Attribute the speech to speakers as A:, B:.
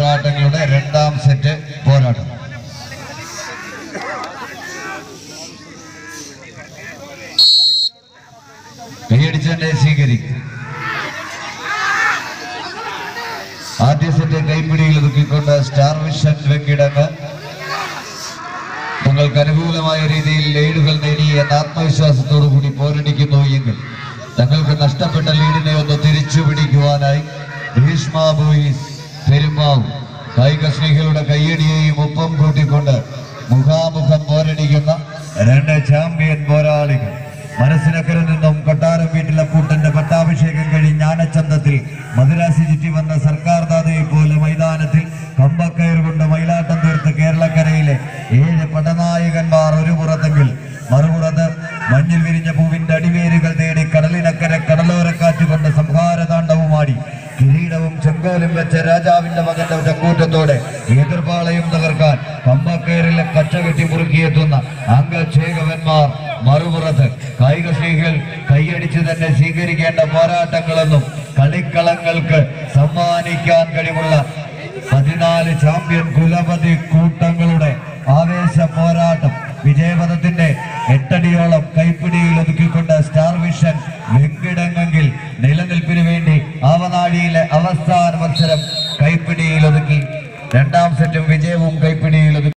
A: പോരാട്ടങ്ങളുടെ രണ്ടാം സെറ്റ് പോരാട്ടം കൈയടിച്ചതിന്റെ സ്വീകരിക്കും ആദ്യ സെറ്റ് കൈപ്പിടിയിൽ ഒതുക്കിക്കൊണ്ട് സ്റ്റാർ വിഷൻ വെങ്കിടങ്ങ് തങ്ങൾക്ക് അനുകൂലമായ രീതിയിൽ ലീഡുകൾ നേടി എന്ന ആത്മവിശ്വാസത്തോടു കൂടി പോരടിക്കുന്നു എങ്കിൽ തങ്ങൾക്ക് നഷ്ടപ്പെട്ട ലീഡിനെ ഒന്ന് തിരിച്ചു പിടിക്കുവാനായി ഭീഷ്മ ബോയ്സ് പെരുമാവ് കായിക സ്നേഹികളുടെ കയ്യടിയെയും ഒപ്പം കൂട്ടിക്കൊണ്ട് മുഖാമുഖം പോരടിക്കുന്ന രണ്ട് ചാമ്പ്യൻ പോരാളികൾ മനസ്സിനക്കരെ നിന്നും കൊട്ടാരം വീട്ടിലെ പൂട്ടന്റെ പട്ടാഭിഷേകം കഴിഞ്ഞ് ജ്ഞാനചന്തത്തിൽ മധുരാശി ചുറ്റി വന്ന സർക്കാർ ദാതയെ പോലെ മൈതാനത്തിൽ കമ്പക്കയർ കൊണ്ട് മയിലാട്ടം തീർത്ത് കേരളക്കരയിലെ ഏഴ് പടനായകന്മാർ ഒരു പുറത്തെങ്കിൽ മറുപുറത്ത് മഞ്ഞിൽ വിരിഞ്ഞ പൂവിന്റെ അടിവേരുകൾ തേടി കടലിനക്കരെ കടലോരക്കാറ്റ് കൊണ്ട് സംഹാരതാണ്ഡവുമാടി കിരീടവും ചെങ്കോലും വെച്ച രാജാവിന്റെ മകന്റെ ചങ്കൂറ്റത്തോടെ എതിർപ്പാളയും തകർക്കാൻ പമ്പക്കയറിലെ കച്ചകെട്ടി മുറുക്കിയെത്തുന്ന അംഗക്ഷേകവന്മാർ മറുപുറത്ത് കായിക സ്നേഹികൾ കൈയടിച്ച് തന്നെ സ്വീകരിക്കേണ്ട പോരാട്ടങ്ങളെന്നും കളിക്കളങ്ങൾക്ക് സമ്മാനിക്കാൻ കഴിവുള്ള പതിനാല് ചാമ്പ്യൻ കുലപതി കൂട്ടങ്ങളുടെ ആവേശ പോരാട്ടം വിജയപഥത്തിന്റെ എട്ടടിയോളം കൈപ്പിടിയിൽ ഒതുക്കിക്കൊണ്ട് സ്റ്റാർ വിഷൻ വെങ്കിടങ്ങെങ്കിൽ നിലനിൽപ്പിന് വേണ്ടി ആവനാഴിയിലെ അവസാന മത്സരം കൈപ്പിടിയിൽ ഒതുക്കി രണ്ടാം സെറ്റും വിജയവും കൈ